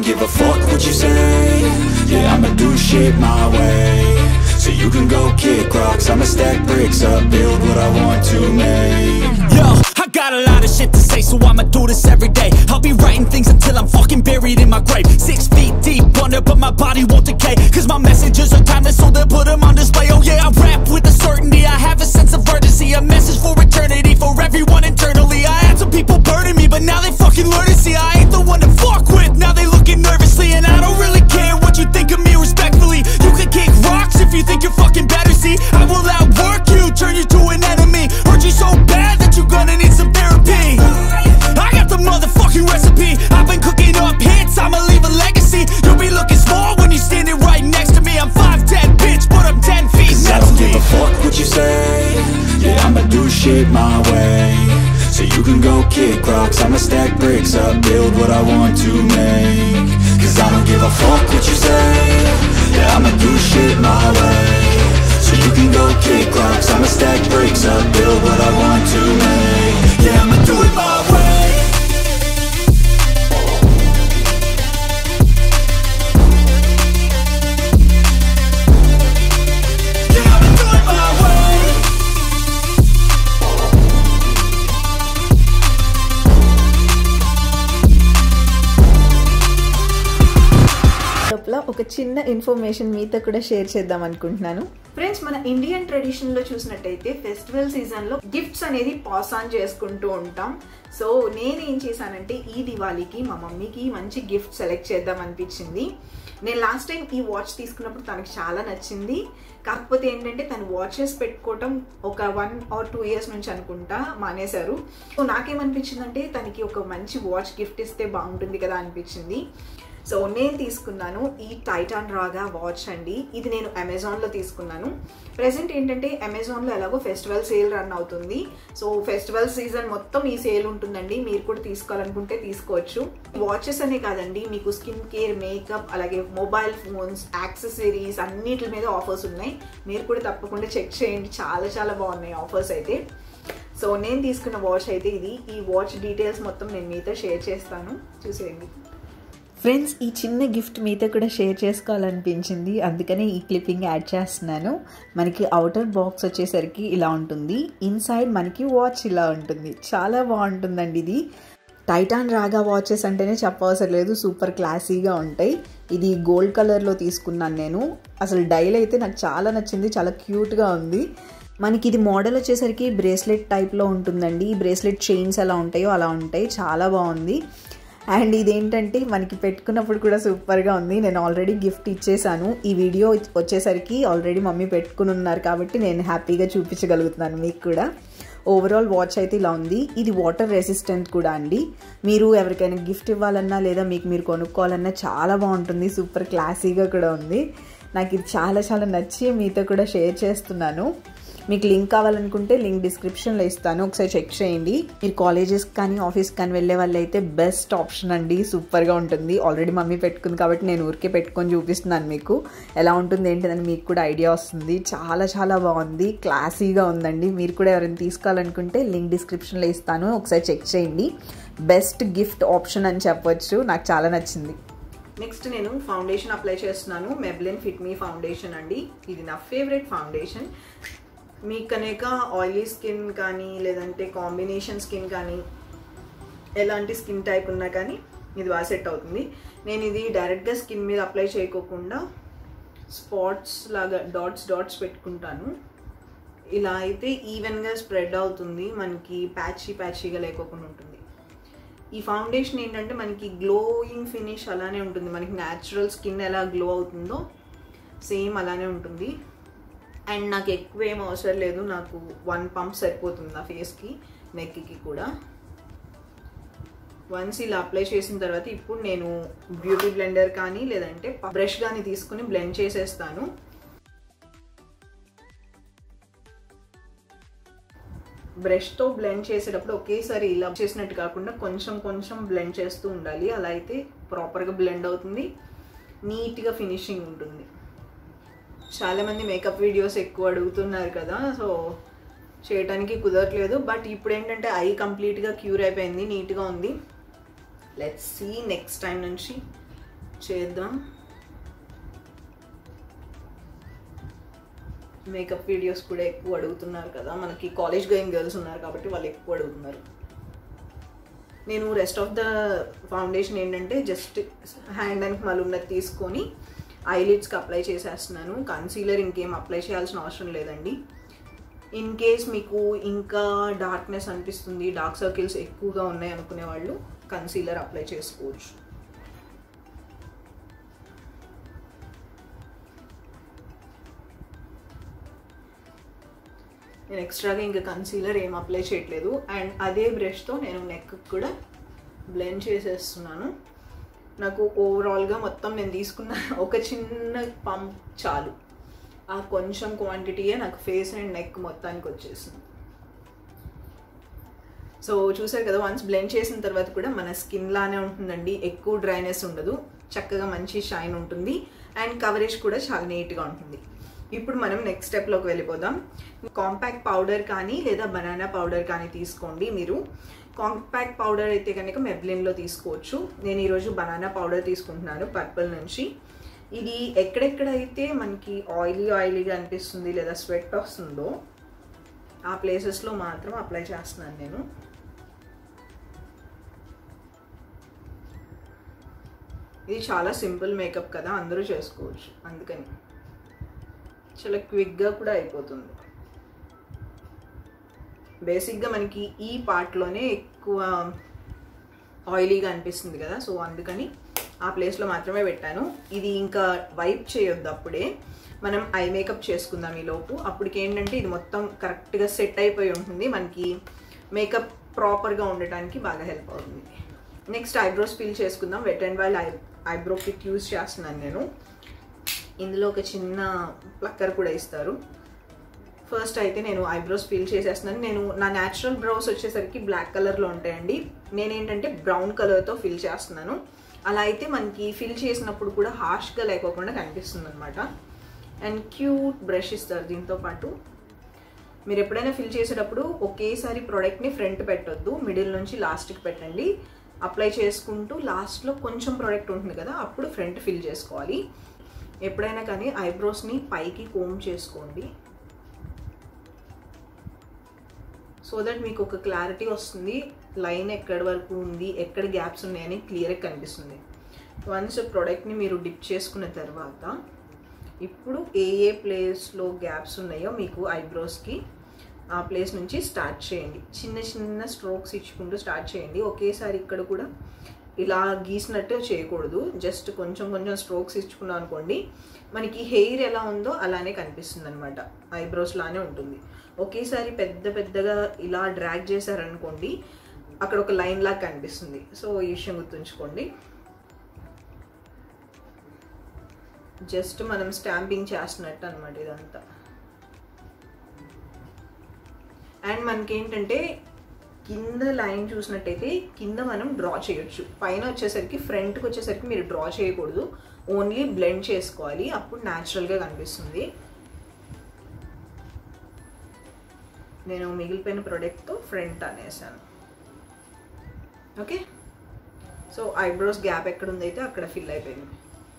give a fuck what you say Yeah, I'ma do shit my way So you can go kick rocks I'ma stack bricks up, build what I want to make Yo, I got a lot of shit to say, so I'ma do this every day. I'll be writing things until I'm fucking buried in my grave. Six feet deep under, but my body won't decay. Cause my messages are timeless, so they'll put them on display. Oh yeah, I rap with a certainty. I have a sense of urgency, a message for eternity, for everyone internally. I had some people burning me, but now they fucking learn to see I ain't the one to fuck with. Now they looking nervously, and I don't really care what you think of me respectfully. You can kick rocks if you think you're fucking better. See, I will outwork you, turn you to an enemy. Hurt you so bad that you're gonna need some therapy. I got the motherfucking recipe. I've been cooking up hits, I'ma leave a legacy. You'll be looking small when you're standing right next to me. I'm 5'10, bitch, but I'm 10 feet Cause I next don't to give me. a fuck what you say Yeah, I'ma do shit my way So you can go kick rocks I'ma stack bricks up, build what I want to make Cause I don't give a fuck what you say Yeah, I'ma do shit my way So you can go kick rocks I'ma stack bricks up, build what I want to make Yeah, I'ma do it my way Yeah, I'ma do it my way లోపల ఒక చిన్న information మీతో కూడా share చేద్దాం అనుకుంటున్నాను friends మన Indian tradition లో చూసినట్టయితే ఫెస్టివల్ సీజన్ లో గిఫ్ట్స్ అనేది పాస్ ఆన్ చేసుకుంటూ ఉంటాం సో నేను ఏం చేశానంటే ఈ దివాళీకి మా మమ్మీకి మంచి గిఫ్ట్ సెలెక్ట్ చేద్దాం అనిపించింది నేను లాస్ట్ టైం ఈ వాచ్ తీసుకున్నప్పుడు తనకి చాలా నచ్చింది కాకపోతే ఏంటంటే తను వాచెస్ పెట్టుకోవటం ఒక వన్ ఆర్ టూ ఇయర్స్ నుంచి అనుకుంటా మానేశారు సో నాకేమనిపించిందంటే తనకి ఒక మంచి వాచ్ గిఫ్ట్ ఇస్తే బాగుంటుంది కదా అనిపించింది సో నేను తీసుకున్నాను ఈ టైటాన్ రాగా వాచ్ అండి ఇది నేను అమెజాన్లో తీసుకున్నాను ప్రెసెంట్ ఏంటంటే అమెజాన్లో ఎలాగో ఫెస్టివల్ సేల్ రన్ అవుతుంది సో ఫెస్టివల్ సీజన్ మొత్తం ఈ సేల్ ఉంటుందండి మీరు కూడా తీసుకోవాలనుకుంటే తీసుకోవచ్చు వాచెస్ అనే కాదండి మీకు స్కిన్ కేర్ మేకప్ అలాగే మొబైల్ ఫోన్స్ యాక్సెసరీస్ అన్నిటి మీద ఆఫర్స్ ఉన్నాయి మీరు కూడా తప్పకుండా చెక్ చేయండి చాలా చాలా బాగున్నాయి ఆఫర్స్ అయితే సో నేను తీసుకున్న వాచ్ అయితే ఇది ఈ వాచ్ డీటెయిల్స్ మొత్తం నేను మీతో షేర్ చేస్తాను చూసేయండి ఫ్రెండ్స్ ఈ చిన్న గిఫ్ట్ మీతో కూడా షేర్ చేసుకోవాలనిపించింది అందుకనే ఈ క్లిప్పింగ్ యాడ్ చేస్తున్నాను మనకి అవుటర్ బాక్స్ వచ్చేసరికి ఇలా ఉంటుంది ఇన్సైడ్ మనకి వాచ్ ఇలా ఉంటుంది చాలా బాగుంటుందండి ఇది టైటాన్ రాగా వాచెస్ అంటేనే చెప్పవసరం లేదు సూపర్ క్లాసీగా ఉంటాయి ఇది గోల్డ్ కలర్లో తీసుకున్నాను నేను అసలు డైల్ అయితే నాకు చాలా నచ్చింది చాలా క్యూట్గా ఉంది మనకి ఇది మోడల్ వచ్చేసరికి బ్రేస్లెట్ టైప్లో ఉంటుందండి ఈ బ్రేస్లెట్ చైన్స్ ఎలా ఉంటాయో అలా ఉంటాయి చాలా బాగుంది అండ్ ఇదేంటంటే మనకి పెట్టుకున్నప్పుడు కూడా సూపర్గా ఉంది నేను ఆల్రెడీ గిఫ్ట్ ఇచ్చేసాను ఈ వీడియో వచ్చేసరికి ఆల్రెడీ మమ్మీ పెట్టుకుని ఉన్నారు కాబట్టి నేను హ్యాపీగా చూపించగలుగుతున్నాను మీకు కూడా ఓవరాల్ వాచ్ అయితే ఇలా ఉంది ఇది వాటర్ రెసిస్టెంట్ కూడా అండి మీరు ఎవరికైనా గిఫ్ట్ ఇవ్వాలన్నా లేదా మీకు మీరు కొనుక్కోవాలన్నా చాలా బాగుంటుంది సూపర్ క్లాసీగా కూడా ఉంది నాకు ఇది చాలా చాలా నచ్చి మీతో కూడా షేర్ చేస్తున్నాను మీకు లింక్ కావాలనుకుంటే లింక్ డిస్క్రిప్షన్లో ఇస్తాను ఒకసారి చెక్ చేయండి మీరు కాలేజెస్ కానీ ఆఫీస్ కానీ వెళ్ళే వాళ్ళు అయితే బెస్ట్ ఆప్షన్ అండి సూపర్గా ఉంటుంది ఆల్రెడీ మమ్మీ పెట్టుకుంది కాబట్టి నేను ఊరికే పెట్టుకొని చూపిస్తున్నాను మీకు ఎలా ఉంటుంది ఏంటిదని మీకు కూడా ఐడియా వస్తుంది చాలా చాలా బాగుంది క్లాసీగా ఉందండి మీరు కూడా ఎవరైనా తీసుకోవాలనుకుంటే లింక్ డిస్క్రిప్షన్లో ఇస్తాను ఒకసారి చెక్ చేయండి బెస్ట్ గిఫ్ట్ ఆప్షన్ అని చెప్పొచ్చు నాకు చాలా నచ్చింది నెక్స్ట్ నేను ఫౌండేషన్ అప్లై చేస్తున్నాను మెబ్లిన్ ఫిట్ మీ ఫౌండేషన్ అండి ఇది నా ఫేవరెట్ ఫౌండేషన్ మీకు కనుక ఆయిలీ స్కిన్ కానీ లేదంటే కాంబినేషన్ స్కిన్ కానీ ఎలాంటి స్కిన్ టైప్ ఉన్నా కానీ ఇది బాగా సెట్ అవుతుంది నేను ఇది డైరెక్ట్గా స్కిన్ మీద అప్లై చేయకోకుండా స్పాట్స్ లాగా డాట్స్ డాట్స్ పెట్టుకుంటాను ఇలా అయితే ఈవెన్గా స్ప్రెడ్ అవుతుంది మనకి ప్యాచీ ప్యాచీగా లేకోకుండా ఉంటుంది ఈ ఫౌండేషన్ ఏంటంటే మనకి గ్లోయింగ్ ఫినిష్ అలానే ఉంటుంది మనకి న్యాచురల్ స్కిన్ ఎలా గ్లో అవుతుందో సేమ్ అలానే ఉంటుంది అండ్ నాకు ఎక్కువ ఏం అవసరం లేదు నాకు వన్ పంప్ సరిపోతుంది నా ఫేస్కి నెక్కి కూడా వన్స్ ఇలా అప్లై చేసిన తర్వాత ఇప్పుడు నేను బ్యూటీ బ్లెండర్ కానీ లేదంటే బ్రష్ కానీ తీసుకుని బ్లెండ్ చేసేస్తాను బ్రష్తో బ్లెండ్ చేసేటప్పుడు ఒకేసారి ఇలా చేసినట్టు కాకుండా కొంచెం కొంచెం బ్లెండ్ చేస్తూ ఉండాలి అలా అయితే ప్రాపర్గా బ్లెండ్ అవుతుంది నీట్గా ఫినిషింగ్ ఉంటుంది చాలామంది మేకప్ వీడియోస్ ఎక్కువ అడుగుతున్నారు కదా సో చేయడానికి కుదరట్లేదు బట్ ఇప్పుడు ఏంటంటే ఐ కంప్లీట్గా క్యూర్ అయిపోయింది నీట్గా ఉంది లెట్స్ సీ నెక్స్ట్ టైం నుంచి చేద్దాం మేకప్ వీడియోస్ కూడా ఎక్కువ అడుగుతున్నారు కదా మనకి కాలేజ్ గోయింగ్ గర్ల్స్ ఉన్నారు కాబట్టి వాళ్ళు ఎక్కువ అడుగుతున్నారు నేను రెస్ట్ ఆఫ్ ద ఫౌండేషన్ ఏంటంటే జస్ట్ హ్యాండ్ అండ్ మళ్ళీ ఉన్నది తీసుకొని ఐలిడ్స్కి అప్లై చేసేస్తున్నాను కన్సీలర్ ఇంకేం అప్లై చేయాల్సిన అవసరం లేదండి ఇన్ కేస్ మీకు ఇంకా డార్క్నెస్ అనిపిస్తుంది డార్క్ సర్కిల్స్ ఎక్కువగా ఉన్నాయి అనుకునే వాళ్ళు కన్సీలర్ అప్లై చేసుకోవచ్చు నేను ఎక్స్ట్రాగా ఇంకా కన్సీలర్ ఏం అప్లై చేయట్లేదు అండ్ అదే బ్రష్తో నేను నెక్ కూడా బ్లెండ్ చేసేస్తున్నాను నాకు ఓవరాల్గా మొత్తం నేను తీసుకున్న ఒక చిన్న పంప్ చాలు ఆ కొంచెం క్వాంటిటీయే నాకు ఫేస్ అండ్ నెక్ మొత్తానికి వచ్చేసింది సో చూసారు కదా వన్స్ బ్లెండ్ చేసిన తర్వాత కూడా మన స్కిన్ లానే ఉంటుందండి ఎక్కువ డ్రైనెస్ ఉండదు చక్కగా మంచి షైన్ ఉంటుంది అండ్ కవరేజ్ కూడా చాలా నీట్గా ఉంటుంది ఇప్పుడు మనం నెక్స్ట్ స్టెప్లోకి వెళ్ళిపోదాం కాంపాక్ట్ పౌడర్ కానీ లేదా బనానా పౌడర్ కానీ తీసుకోండి మీరు కాంపాక్ట్ పౌడర్ అయితే కనుక మెబ్లిన్లో తీసుకోవచ్చు నేను ఈరోజు బనానా పౌడర్ తీసుకుంటున్నాను పర్పుల్ నుంచి ఇది ఎక్కడెక్కడైతే మనకి ఆయిలీ ఆయిలీగా అనిపిస్తుంది లేదా స్వెట్ వస్తుందో ఆ ప్లేసెస్లో మాత్రం అప్లై చేస్తున్నాను నేను ఇది చాలా సింపుల్ మేకప్ కదా అందరూ చేసుకోవచ్చు అందుకని చాలా క్విక్గా కూడా అయిపోతుంది బేసిక్గా మనకి ఈ పార్ట్లోనే ఎక్కువ ఆయిలీగా అనిపిస్తుంది కదా సో అందుకని ఆ ప్లేస్లో మాత్రమే పెట్టాను ఇది ఇంకా వైప్ చేయొద్దు అప్పుడే మనం ఐ మేకప్ చేసుకుందాం ఈ లోపు అప్పటికి ఏంటంటే ఇది మొత్తం కరెక్ట్గా సెట్ అయిపోయి ఉంటుంది మనకి మేకప్ ప్రాపర్గా ఉండటానికి బాగా హెల్ప్ అవుతుంది నెక్స్ట్ ఐబ్రోస్ ఫిల్ చేసుకుందాం wet and while I eyebrow kit use చేస్తున్నాను నేను ఇందులో ఒక చిన్న ప్లక్కర్ కూడా ఇస్తారు ఫస్ట్ అయితే నేను ఐబ్రోస్ ఫిల్ చేసేస్తున్నాను నేను నా న్యాచురల్ బ్రౌస్ వచ్చేసరికి బ్లాక్ కలర్లో ఉంటాయండి నేనేంటంటే బ్రౌన్ కలర్తో ఫిల్ చేస్తున్నాను అలా అయితే మనకి ఫిల్ చేసినప్పుడు కూడా హార్ష్గా లేకోకుండా కనిపిస్తుంది అనమాట అండ్ క్యూట్ బ్రష్ ఇస్తారు దీంతో పాటు మీరు ఎప్పుడైనా ఫిల్ చేసేటప్పుడు ఒకేసారి ప్రోడక్ట్ని ఫ్రంట్ పెట్టొద్దు మిడిల్ నుంచి లాస్ట్కి పెట్టండి అప్లై చేసుకుంటూ లాస్ట్లో కొంచెం ప్రోడక్ట్ ఉంటుంది కదా అప్పుడు ఫ్రంట్ ఫిల్ చేసుకోవాలి ఎప్పుడైనా కానీ ఐబ్రోస్ని పైకి కోమ్ చేసుకోండి సో దట్ మీకు ఒక క్లారిటీ వస్తుంది లైన్ ఎక్కడి వరకు ఉంది ఎక్కడ గ్యాప్స్ ఉన్నాయని క్లియర్గా కనిపిస్తుంది వన్స్ ప్రోడక్ట్ని మీరు డిప్ చేసుకున్న తర్వాత ఇప్పుడు ఏ ఏ ప్లేస్లో గ్యాప్స్ ఉన్నాయో మీకు ఐబ్రోస్కి ఆ ప్లేస్ నుంచి స్టార్ట్ చేయండి చిన్న చిన్న స్ట్రోక్స్ ఇచ్చుకుంటూ స్టార్ట్ చేయండి ఒకేసారి ఇక్కడ కూడా ఇలా గీసినట్టు చేయకూడదు జస్ట్ కొంచెం కొంచెం స్ట్రోక్స్ ఇచ్చుకున్నాం అనుకోండి మనకి హెయిర్ ఎలా ఉందో అలానే కనిపిస్తుంది అనమాట ఐబ్రోస్ లానే ఉంటుంది ఒకేసారి పెద్ద పెద్దగా ఇలా డ్రాగ్ చేశారనుకోండి అక్కడ ఒక లైన్ లాగా కనిపిస్తుంది సో ఈ విషయం గుర్తుంచుకోండి జస్ట్ మనం స్టాంపింగ్ చేస్తున్నట్టు అనమాట ఇదంతా అండ్ మనకేంటంటే కింద లైన్ చూసినట్టయితే కింద మనం డ్రా చేయొచ్చు పైన వచ్చేసరికి ఫ్రంట్కి వచ్చేసరికి మీరు డ్రా చేయకూడదు ఓన్లీ బ్లెండ్ చేసుకోవాలి అప్పుడు న్యాచురల్గా కనిపిస్తుంది నేను మిగిలిపోయిన ప్రోడక్ట్తో ఫ్రంట్ అనేసాను ఓకే సో ఐబ్రోస్ గ్యాప్ ఎక్కడ ఉందైతే అక్కడ ఫిల్ అయిపోయింది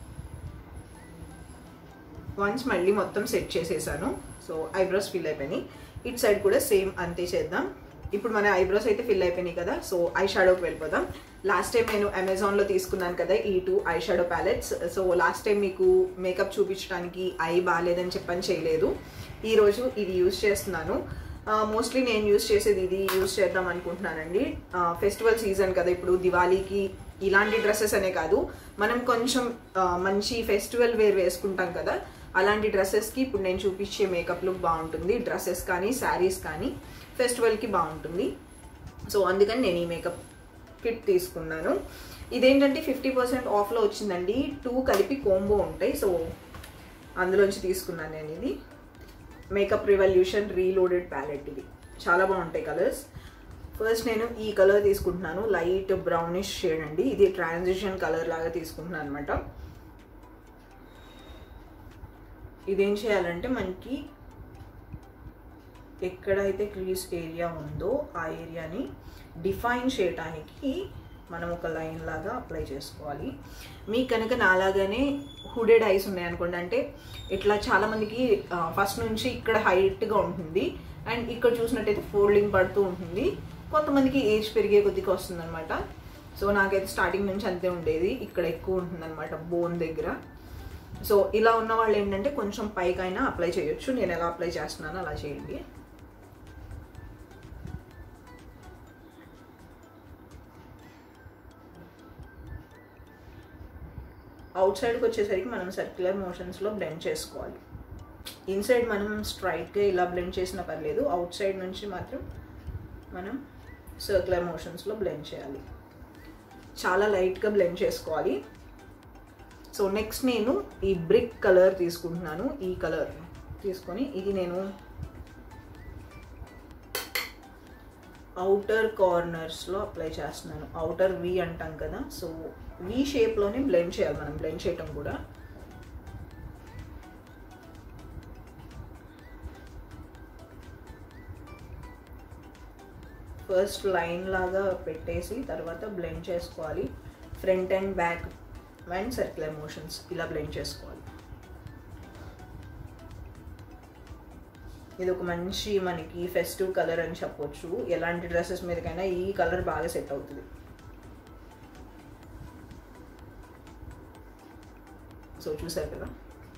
వన్స్ మళ్ళీ మొత్తం సెట్ చేసేసాను సో ఐబ్రోస్ ఫిల్ అయిపోయినాయి ఇట్ సైడ్ కూడా సేమ్ అంతే చేద్దాం ఇప్పుడు మన ఐబ్రోస్ అయితే ఫిల్ అయిపోయినాయి కదా సో ఐ షాడోకి వెళ్ళిపోదాం లాస్ట్ టైం నేను అమెజాన్లో తీసుకున్నాను కదా ఈ two eye shadow palettes so last time మీకు మేకప్ చూపించడానికి ఐ బాగాలేదని చెప్పని చేయలేదు ఈరోజు ఇది యూజ్ చేస్తున్నాను మోస్ట్లీ నేను యూజ్ చేసేది ఇది యూజ్ చేద్దాం అనుకుంటున్నానండి ఫెస్టివల్ సీజన్ కదా ఇప్పుడు దివాళీకి ఇలాంటి డ్రెస్సెస్ అనే కాదు మనం కొంచెం మంచి ఫెస్టివల్ వేర్ వేసుకుంటాం కదా అలాంటి డ్రెస్సెస్కి ఇప్పుడు నేను చూపించే మేకప్ లుక్ బాగుంటుంది డ్రెస్సెస్ కానీ శారీస్ కానీ ఫెస్టివల్కి బాగుంటుంది సో అందుకని నేను ఈ మేకప్ కిట్ తీసుకున్నాను ఇదేంటంటే ఫిఫ్టీ పర్సెంట్ ఆఫ్లో వచ్చిందండి టూ కలిపి కోంబో ఉంటాయి సో అందులోంచి తీసుకున్నాను నేను ఇది మేకప్ రివల్యూషన్ రీలోడెడ్ ప్యాలెట్ ఇది చాలా బాగుంటాయి కలర్స్ ఫస్ట్ నేను ఈ కలర్ తీసుకుంటున్నాను లైట్ బ్రౌనిష్ షేడ్ అండి ఇది ట్రాన్సిషన్ కలర్ లాగా తీసుకుంటున్నాను అనమాట ఇదేం చేయాలంటే మనకి ఎక్కడైతే క్రీస్ ఏరియా ఉందో ఆ ఏరియాని డిఫైన్ చేయడానికి మనం ఒక లైన్ లాగా అప్లై చేసుకోవాలి మీకు కనుక నాలాగానే హుడెడ్ ఐస్ ఉన్నాయి అనుకోండి అంటే ఇట్లా చాలా మందికి ఫస్ట్ నుంచి ఇక్కడ హైట్గా ఉంటుంది అండ్ ఇక్కడ చూసినట్టయితే ఫోల్డింగ్ పడుతూ ఉంటుంది కొంతమందికి ఏజ్ పెరిగే కొద్దిగా వస్తుంది అనమాట సో నాకైతే స్టార్టింగ్ నుంచి అంతే ఉండేది ఇక్కడ ఎక్కువ ఉంటుంది అనమాట బోన్ దగ్గర సో ఇలా ఉన్న వాళ్ళు ఏంటంటే కొంచెం పైకైనా అప్లై చేయొచ్చు నేను ఎలా అప్లై చేస్తున్నానో అలా చేయండి అవుట్ సైడ్కి వచ్చేసరికి మనం సర్క్యులర్ మోషన్స్లో బ్లెండ్ చేసుకోవాలి ఇన్సైడ్ మనం స్ట్రైట్గా ఇలా బ్లెండ్ చేసినా పర్లేదు అవుట్ సైడ్ నుంచి మాత్రం మనం సర్క్యులర్ మోషన్స్లో బ్లెండ్ చేయాలి చాలా లైట్గా బ్లెండ్ చేసుకోవాలి సో నెక్స్ట్ నేను ఈ బ్రిక్ కలర్ తీసుకుంటున్నాను ఈ కలర్ తీసుకొని ఇది నేను అవుటర్ కార్నర్స్లో అప్లై చేస్తున్నాను అవుటర్ వి అంటాం కదా సో వి షేప్లోనే బ్లెండ్ చేయాలి మనం బ్లెండ్ చేయటం కూడా ఫస్ట్ లైన్ లాగా పెట్టేసి తర్వాత బ్లెండ్ చేసుకోవాలి front and back and circular motions ఇలా బ్లెండ్ చేసుకోవాలి ఇది ఒక మంచి మనకి ఫెస్టివ్ కలర్ అని చెప్పొచ్చు ఎలాంటి డ్రెస్సెస్ మీదకైనా ఈ కలర్ బాగా సెట్ అవుతుంది సో చూసారు కదా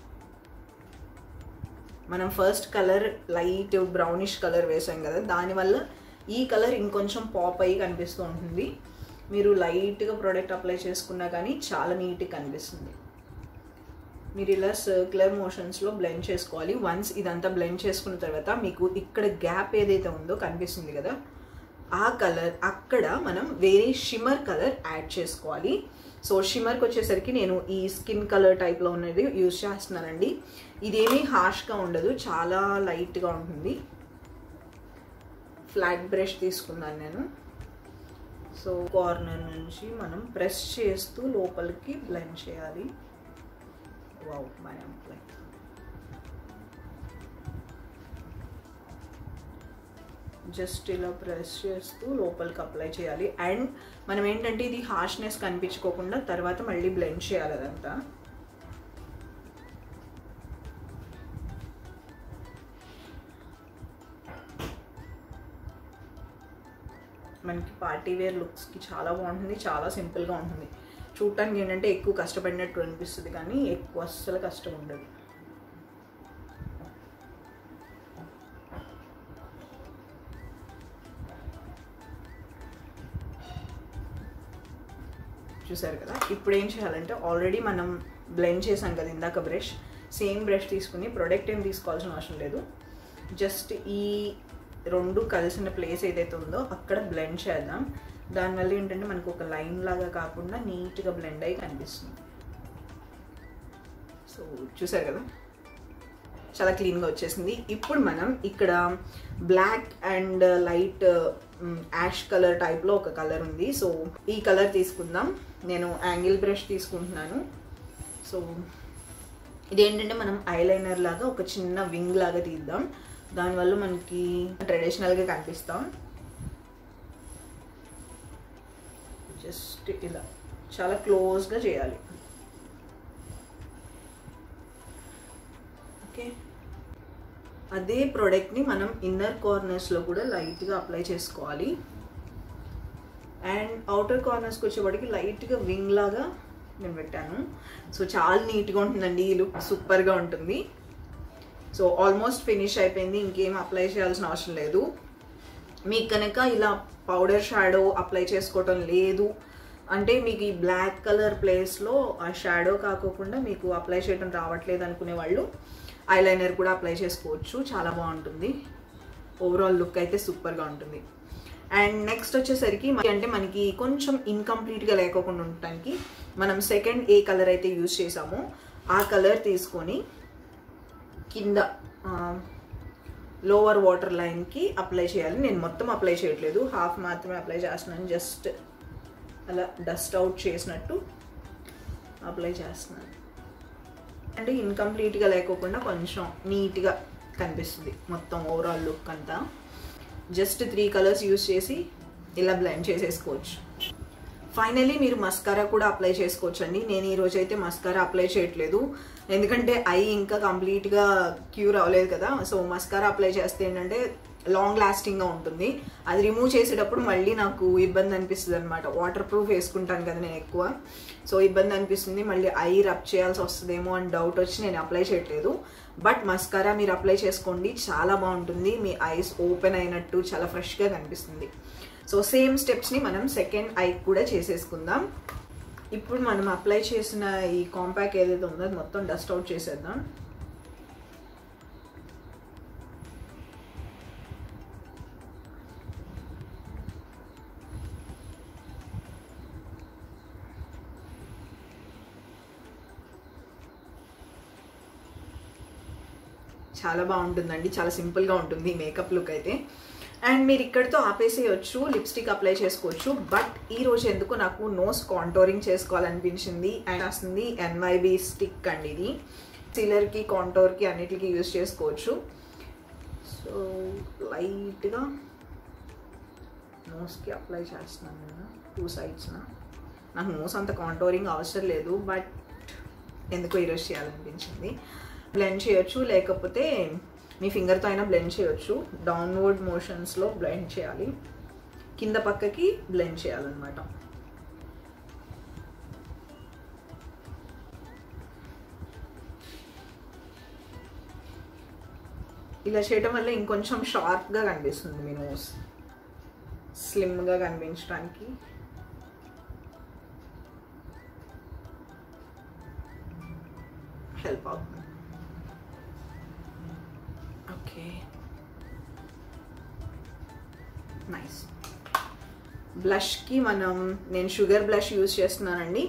మనం first colour light brownish colour వేసాం కదా దానివల్ల ఈ కలర్ ఇంకొంచెం పాప్ అయ్యి కనిపిస్తూ ఉంటుంది మీరు లైట్గా ప్రోడక్ట్ అప్లై చేసుకున్నా కానీ చాలా నీట్గా కనిపిస్తుంది మీరు ఇలా సర్క్యులర్ మోషన్స్లో బ్లెండ్ చేసుకోవాలి వన్స్ ఇదంతా బ్లెండ్ చేసుకున్న తర్వాత మీకు ఇక్కడ గ్యాప్ ఏదైతే ఉందో కనిపిస్తుంది కదా ఆ కలర్ అక్కడ మనం వేరే షిమర్ కలర్ యాడ్ చేసుకోవాలి సో షిమర్కి వచ్చేసరికి నేను ఈ స్కిన్ కలర్ టైప్లో ఉన్నది యూజ్ చేస్తున్నానండి ఇదేమీ హార్ష్గా ఉండదు చాలా లైట్గా ఉంటుంది ఫ్లాట్ బ్రష్ తీసుకున్నాను నేను సో కార్నర్ నుంచి మనం ప్రెస్ చేస్తూ లోపలికి బ్లెండ్ చేయాలి వావ్ మై అప్లై జస్ట్ ఇలా ప్రెస్ చేస్తూ లోపలికి అప్లై చేయాలి అండ్ మనం ఏంటంటే ఇది హార్ష్నెస్ కనిపించుకోకుండా తర్వాత మళ్ళీ బ్లెండ్ చేయాలి అదంతా మనకి పార్టీ వేర్ లుక్స్కి చాలా బాగుంటుంది చాలా సింపుల్గా ఉంటుంది చూడటానికి ఏంటంటే ఎక్కువ కష్టపడినట్టు అనిపిస్తుంది కానీ ఎక్కువ అస్సలు కష్టం ఉండదు చూసారు కదా ఇప్పుడు ఏం చేయాలంటే ఆల్రెడీ మనం బ్లెండ్ చేసాం కదా ఇందాక బ్రష్ సేమ్ బ్రష్ తీసుకుని ప్రొడక్ట్ ఏం తీసుకోవాల్సిన అవసరం లేదు జస్ట్ ఈ రెండు కలిసిన ప్లేస్ ఏదైతే ఉందో అక్కడ బ్లెండ్ చేద్దాం దానివల్ల ఏంటంటే మనకు ఒక లైన్ లాగా కాకుండా నీట్గా బ్లెండ్ అయ్యి కనిపిస్తుంది సో చూసారు కదా చాలా క్లీన్గా వచ్చేసింది ఇప్పుడు మనం ఇక్కడ black and light ash colour టైప్లో ఒక కలర్ ఉంది సో ఈ కలర్ తీసుకుందాం నేను యాంగిల్ బ్రష్ తీసుకుంటున్నాను సో ఇదేంటంటే మనం ఐలైనర్ లాగా ఒక చిన్న వింగ్ లాగా తీద్దాం దానివల్ల మనకి ట్రెడిషనల్గా కనిపిస్తాం జస్ట్ ఇలా చాలా క్లోజ్గా చేయాలి ఓకే అదే ప్రోడక్ట్ని మనం ఇన్నర్ కార్నర్స్లో కూడా లైట్గా అప్లై చేసుకోవాలి అండ్ అవుటర్ కార్నర్స్కి వచ్చేవాడికి లైట్గా వింగ్ లాగా నేను పెట్టాను సో చాలా నీట్గా ఉంటుందండి ఈ లుక్ సూపర్గా ఉంటుంది సో ఆల్మోస్ట్ ఫినిష్ అయిపోయింది ఇంకేం అప్లై చేయాల్సిన అవసరం లేదు మీకు కనుక ఇలా పౌడర్ షాడో అప్లై చేసుకోవటం లేదు అంటే మీకు ఈ బ్లాక్ కలర్ ప్లేస్లో ఆ షాడో కాకోకుండా మీకు అప్లై చేయడం రావట్లేదు అనుకునే వాళ్ళు ఐలైనర్ కూడా అప్లై చేసుకోవచ్చు చాలా బాగుంటుంది ఓవరాల్ లుక్ అయితే సూపర్గా ఉంటుంది అండ్ నెక్స్ట్ వచ్చేసరికి అంటే మనకి కొంచెం ఇన్కంప్లీట్గా లేకోకుండా ఉండటానికి మనం సెకండ్ ఏ కలర్ అయితే యూజ్ చేసామో ఆ కలర్ తీసుకొని కింద లోవర్ వాటర్ లైన్కి అప్లై చేయాలి నేను మొత్తం అప్లై చేయట్లేదు హాఫ్ మాత్రమే అప్లై చేస్తున్నాను జస్ట్ అలా డస్ట్ అవుట్ చేసినట్టు అప్లై చేస్తున్నాను అంటే ఇన్కంప్లీట్గా లేకోకుండా కొంచెం నీట్గా కనిపిస్తుంది మొత్తం ఓవరాల్ లుక్ అంతా జస్ట్ త్రీ కలర్స్ యూస్ చేసి ఇలా బ్లెండ్ చేసేసుకోవచ్చు ఫైనలీ మీరు మస్కారా కూడా అప్లై చేసుకోవచ్చండి నేను ఈ రోజు అయితే మస్కారా అప్లై చేయట్లేదు ఎందుకంటే ఐ ఇంకా కంప్లీట్గా క్యూర్ అవ్వలేదు కదా సో మస్కారా అప్లై చేస్తే ఏంటంటే లాంగ్ లాస్టింగ్గా ఉంటుంది అది రిమూవ్ చేసేటప్పుడు మళ్ళీ నాకు ఇబ్బంది అనిపిస్తుంది అనమాట వాటర్ ప్రూఫ్ వేసుకుంటాను కదా నేను ఎక్కువ సో ఇబ్బంది అనిపిస్తుంది మళ్ళీ ఐ రబ్ చేయాల్సి వస్తుందేమో అని డౌట్ వచ్చి నేను అప్లై చేయట్లేదు బట్ మస్కారా మీరు అప్లై చేసుకోండి చాలా బాగుంటుంది మీ ఐస్ ఓపెన్ అయినట్టు చాలా ఫ్రెష్గా కనిపిస్తుంది సో సేమ్ స్టెప్స్ని మనం సెకండ్ ఐ కూడా చేసేసుకుందాం ఇప్పుడు మనం అప్లై చేసిన ఈ కాంపాక్ట్ ఏదైతే ఉందో అది మొత్తం డస్ట్ అవుట్ చేసేద్దాం చాలా బాగుంటుందండి చాలా సింపుల్గా ఉంటుంది ఈ మేకప్ లుక్ అయితే అండ్ మీరు ఇక్కడితో ఆపేసేయచ్చు లిప్స్టిక్ అప్లై చేసుకోవచ్చు బట్ ఈ రోజు ఎందుకు నాకు నోస్ కాంటోరింగ్ చేసుకోవాలనిపించింది అండ్ వస్తుంది ఎన్వైబి స్టిక్ అండి ఇది సిలర్కి కాంటోర్కి అన్నిటికీ యూజ్ చేసుకోవచ్చు సో లైట్గా నోస్కి అప్లై చేస్తున్నాను నేను టూ సైడ్స్న నాకు నోస్ అంత కాంటోరింగ్ అవసరం లేదు బట్ ఎందుకో ఈరోజు చేయాలనిపించింది బ్లెండ్ చేయొచ్చు లేకపోతే మీ ఫింగర్తో అయినా బ్లెండ్ చేయొచ్చు డౌన్వర్డ్ మోషన్స్లో బ్లెండ్ చేయాలి కింద పక్కకి బ్లెండ్ చేయాలన్నమాట ఇలా చేయడం వల్ల ఇంకొంచెం షార్ప్గా కనిపిస్తుంది మీ నోస్ స్లిమ్గా కనిపించడానికి హెల్ప్ అవుతుంది ఓకే నైస్ బ్లష్కి మనం నేను షుగర్ బ్లష్ యూజ్ చేస్తున్నానండి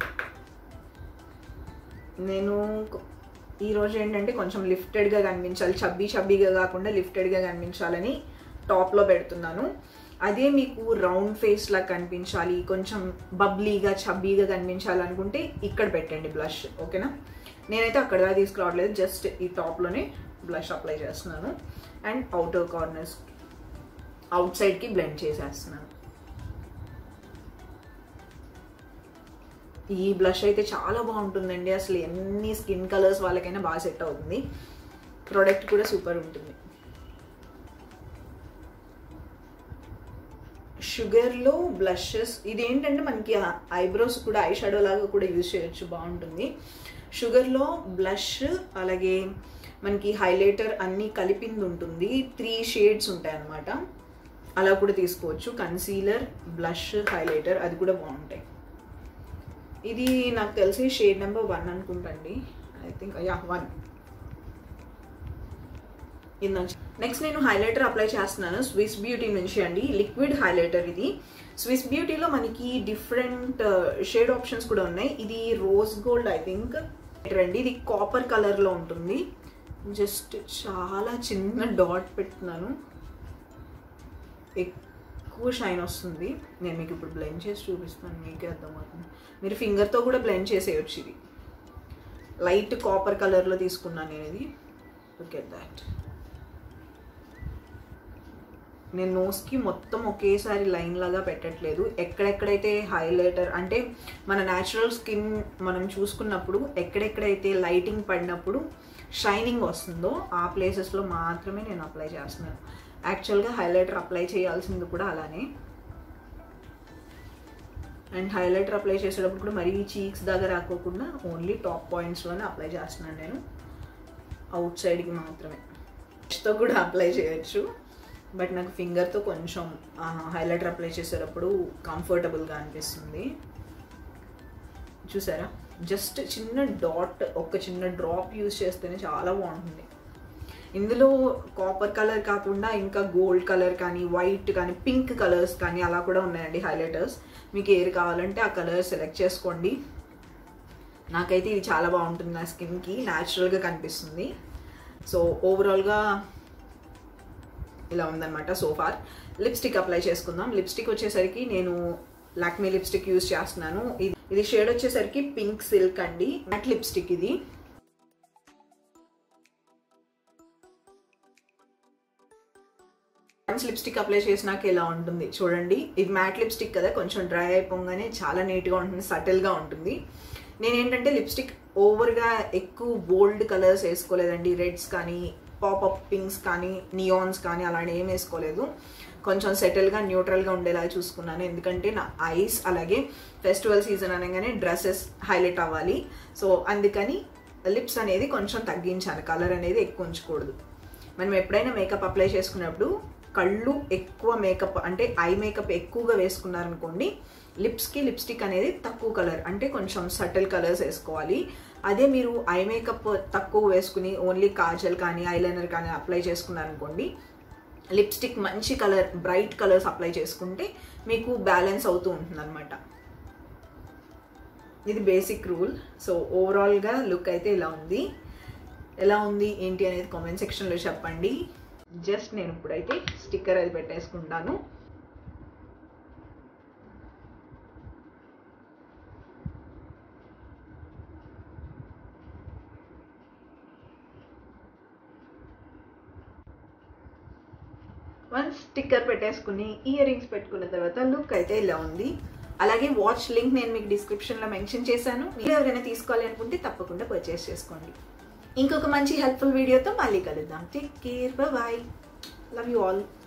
నేను ఈరోజు ఏంటంటే కొంచెం లిఫ్టెడ్గా కనిపించాలి చబ్బీ చబ్బీగా కాకుండా లిఫ్టెడ్గా కనిపించాలని టాప్లో పెడుతున్నాను అదే మీకు రౌండ్ ఫేస్లా కనిపించాలి కొంచెం బబ్లీగా చబ్బీగా కనిపించాలి అనుకుంటే ఇక్కడ పెట్టండి బ్లష్ ఓకేనా నేనైతే అక్కడ తీసుకురావట్లేదు జస్ట్ ఈ టాప్లోనే బ్లష్ అప్లై చేస్తున్నాను అండ్ అవుటర్ కార్నర్స్ అవుట్ సైడ్కి బ్లెండ్ చేసేస్తున్నాను ఈ బ్లష్ అయితే చాలా బాగుంటుందండి అసలు ఎన్ని స్కిన్ కలర్స్ వాళ్ళకైనా బాగా సెట్ అవుతుంది ప్రోడక్ట్ కూడా సూపర్ ఉంటుంది షుగర్లో బ్లషెస్ ఇది ఏంటంటే మనకి ఐబ్రోస్ కూడా ఐ షాడో లాగా కూడా యూజ్ చేయొచ్చు బాగుంటుంది షుగర్లో బ్లష్ అలాగే మనకి హైలైటర్ అన్నీ కలిపింది ఉంటుంది త్రీ షేడ్స్ ఉంటాయి అన్నమాట అలా కూడా తీసుకోవచ్చు కన్సీలర్ బ్లష్ హైలైటర్ అది కూడా బాగుంటాయి ఇది నాకు తెలిసి షేడ్ నెంబర్ వన్ అనుకుంటండి ఐ థింక్ యా వన్ ఇందాక నెక్స్ట్ నేను హైలైటర్ అప్లై చేస్తున్నాను స్విస్ బ్యూటీ నుంచి అండి లిక్విడ్ హైలైటర్ ఇది స్విస్ బ్యూటీలో మనకి డిఫరెంట్ షేడ్ ఆప్షన్స్ కూడా ఉన్నాయి ఇది రోజ్ గోల్డ్ ఐ థింక్ రండి ఇది కాపర్ కలర్లో ఉంటుంది జస్ట్ చాలా చిన్న డాట్ పెడుతున్నాను ఎక్కువ షైన్ వస్తుంది నేను మీకు ఇప్పుడు బ్లెండ్ చేసి చూపిస్తాను మీకే అర్థమవుతుంది మీరు ఫింగర్తో కూడా బ్లెండ్ చేసేయచ్చు ఇది లైట్ కాపర్ కలర్లో తీసుకున్నాను నేను ఇది లుక్ ఎట్ దాట్ నేను నోస్కి మొత్తం ఒకేసారి లైన్ లాగా పెట్టట్లేదు ఎక్కడెక్కడైతే హైలైటర్ అంటే మన న్యాచురల్ స్కిన్ మనం చూసుకున్నప్పుడు ఎక్కడెక్కడైతే లైటింగ్ పడినప్పుడు షైనింగ్ వస్తుందో ఆ ప్లేసెస్లో మాత్రమే నేను అప్లై చేస్తున్నాను యాక్చువల్గా హైలైటర్ అప్లై చేయాల్సింది కూడా అలానే అండ్ హైలైటర్ అప్లై చేసేటప్పుడు కూడా మరీ చీక్స్ దగ్గర రాకోకుండా ఓన్లీ టాప్ పాయింట్స్లోనే అప్లై చేస్తున్నాను నేను అవుట్ సైడ్కి మాత్రమే తో కూడా అప్లై చేయొచ్చు బట్ నాకు ఫింగర్తో కొంచెం హైలైటర్ అప్లై చేసేటప్పుడు కంఫర్టబుల్గా అనిపిస్తుంది చూసారా జస్ట్ చిన్న డాట్ ఒక చిన్న డ్రాప్ యూస్ చేస్తేనే చాలా బాగుంటుంది ఇందులో కాపర్ కలర్ కాకుండా ఇంకా గోల్డ్ కలర్ కానీ వైట్ కానీ పింక్ కలర్స్ కానీ అలా కూడా ఉన్నాయండి హైలైటర్స్ మీకు ఏది కావాలంటే ఆ కలర్ సెలెక్ట్ చేసుకోండి నాకైతే ఇది చాలా బాగుంటుంది నా స్కిన్కి న్యాచురల్గా కనిపిస్తుంది సో ఓవరాల్గా ఇలా ఉందన్నమాట సోఫార్ లిప్స్టిక్ అప్లై చేసుకుందాం లిప్స్టిక్ వచ్చేసరికి నేను లాక్మీ లిప్స్టిక్ యూజ్ చేస్తున్నాను ఇది ఇది షేడ్ వచ్చేసరికి పింక్ సిల్క్ అండి మ్యాట్ లిప్స్టిక్ ఇది పాండ్స్ లిప్స్టిక్ అప్లై చేసినాక ఇలా ఉంటుంది చూడండి ఇది మ్యాట్ లిప్స్టిక్ కదా కొంచెం డ్రై అయిపోగానే చాలా నీట్గా ఉంటుంది సటిల్గా ఉంటుంది నేను ఏంటంటే లిప్స్టిక్ ఓవర్గా ఎక్కువ బోల్డ్ కలర్స్ వేసుకోలేదండి రెడ్స్ కానీ పాపప్ పింక్స్ కానీ నియాన్స్ కానీ అలాంటి ఏం వేసుకోలేదు కొంచెం సెటిల్గా న్యూట్రల్గా ఉండేలా చూసుకున్నాను ఎందుకంటే నా ఐస్ అలాగే ఫెస్టివల్ సీజన్ అనగానే డ్రెస్సెస్ హైలైట్ అవ్వాలి సో అందుకని లిప్స్ అనేది కొంచెం తగ్గించాను కలర్ అనేది ఎక్కువ ఉంచకూడదు మనం ఎప్పుడైనా మేకప్ అప్లై చేసుకున్నప్పుడు కళ్ళు ఎక్కువ మేకప్ అంటే ఐ మేకప్ ఎక్కువగా వేసుకున్నారనుకోండి లిప్స్కి లిప్స్టిక్ అనేది తక్కువ కలర్ అంటే కొంచెం సటిల్ కలర్స్ వేసుకోవాలి అదే మీరు ఐ మేకప్ తక్కువ వేసుకుని ఓన్లీ కాజల్ కానీ ఐలైనర్ కానీ అప్లై చేసుకున్నారనుకోండి లిప్స్టిక్ మంచి కలర్ బ్రైట్ కలర్స్ అప్లై చేసుకుంటే మీకు బ్యాలెన్స్ అవుతూ ఉంటుంది అనమాట ఇది బేసిక్ రూల్ సో ఓవరాల్గా లుక్ అయితే ఇలా ఉంది ఎలా ఉంది ఏంటి అనేది కామెంట్ సెక్షన్లో చెప్పండి జస్ట్ నేను ఇప్పుడైతే స్టిక్కర్ అది పెట్టేసుకుంటాను వన్ స్టిక్కర్ పెట్టేసుకుని ఇయర్ రింగ్స్ పెట్టుకున్న తర్వాత లుక్ అయితే ఇలా ఉంది అలాగే వాచ్ లింక్ నేను మీకు డిస్క్రిప్షన్లో మెన్షన్ చేశాను మీరు ఎవరైనా తీసుకోవాలి అనుకుంటే తప్పకుండా పర్చేస్ చేసుకోండి ఇంకొక మంచి హెల్ప్ఫుల్ వీడియోతో మళ్ళీ కలుద్దాం take care bye love you all